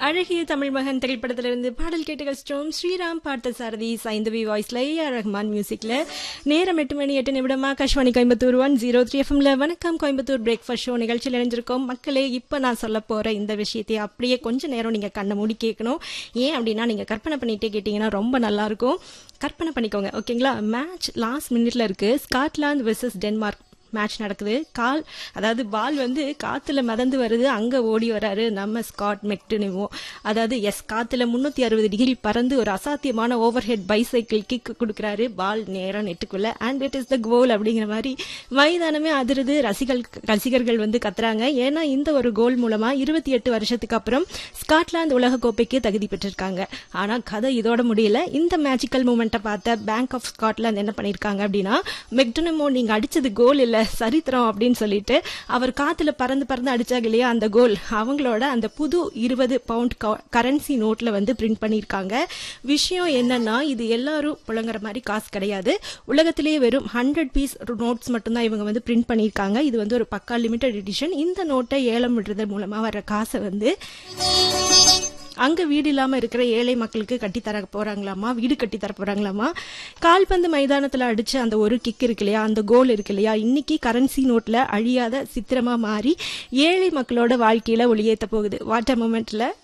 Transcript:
அழகிய தமிழ் மகன் திரைப்படத்திலிருந்து பாடல் கேட்டு கஷ்டம் ஸ்ரீராம் பார்த்த சாரதி சைந்தவி வாய்ஸ்ல ஏஆர் ரஹ்மான் மியூசிக்ல நேரம் எட்டு மணி எட்டு நிமிடமா Akashvani Coimbatore one zero three எஃப்எம்ல வணக்கம் கோயம்புத்தூர் பிரேக்ஃபாஸ்ட் ஷோ நிகழ்ச்சியில் இணைஞ்சிருக்கோம் மக்களே இப்போ நான் சொல்ல போற இந்த விஷயத்தை அப்படியே கொஞ்ச நேரம் நீங்க கண்ணை மூடி கேட்கணும் ஏன் அப்படின்னா நீங்க கற்பனை பண்ணிட்டே கேட்டீங்கன்னா ரொம்ப நல்லா இருக்கும் கற்பனை பண்ணிக்கோங்க ஓகேங்களா மேட்ச் லாஸ்ட் மினிட்ல இருக்கு ஸ்காட்லாந்து வெர்சஸ் டென்மார்க் மேட்ச் நடக்குது கால் அதாவது பால் வந்து காத்துல மிதந்து வருது அங்க ஓடி வராரு நம்ம ஸ்காட் மெக்டுனிவோ அதாவது எஸ் காத்துல முன்னூத்தி அறுபது டிகிரி பறந்து ஒரு அசாத்தியமான ஓவர் ஹெட் பைசைக்கிள் கிக் கொடுக்குறாரு பால் நேரம் நெட்டுக்குள்ள and it is the goal அப்படிங்கிற மாதிரி மைதானமே அதிருது ரசிகள் ரசிகர்கள் வந்து கத்துறாங்க ஏன்னா இந்த ஒரு கோல் மூலமா இருபத்தி எட்டு வருஷத்துக்கு அப்புறம் ஸ்காட்லாந்து உலக கோப்பைக்கு தகுதி பெற்றிருக்காங்க ஆனா கதை இதோட முடியல இந்த மேஜிக்கல் மூமெண்ட்டை பார்த்த பேங்க் ஆஃப் ஸ்காட்லாந்து என்ன பண்ணிருக்காங்க அப்படின்னா மெக்டனமோ நீங்க அடிச்சது கோல் இல்ல சரித்திரம் அப்படின்னு சொல்லிட்டு அவர் காத்துல பறந்து பறந்து அடிச்சாங்க இல்லையா அந்த கோல் அவங்களோட அந்த புது இருபது பவுண்ட் கரன்சி நோட்ல வந்து பிரிண்ட் பண்ணியிருக்காங்க விஷயம் என்னன்னா இது எல்லாரும் புழங்குற மாதிரி காசு கிடையாது உலகத்திலேயே வெறும் ஹண்ட்ரட் பீஸ் நோட்ஸ் மட்டும்தான் இவங்க வந்து பிரிண்ட் பண்ணியிருக்காங்க இது வந்து ஒரு பக்கா லிமிடெட் எடிஷன் இந்த நோட்டை ஏலம் விடுறது மூலமா வர காசை வந்து அங்க வீடு இல்லாம இருக்கிற ஏழை மக்களுக்கு கட்டி தர போறாங்களாமா வீடு கட்டி தர போறாங்களாமா கால்பந்து மைதானத்துல அடிச்ச அந்த ஒரு கிக் இருக்கு இல்லையா அந்த கோல் இருக்கு இல்லையா இன்னைக்கு கரன்சி நோட்ல அழியாத சித்திரமா மாறி ஏழை மக்களோட வாழ்க்கையில ஒளியேத்த போகுது வாட்டர் மூமெண்ட்ல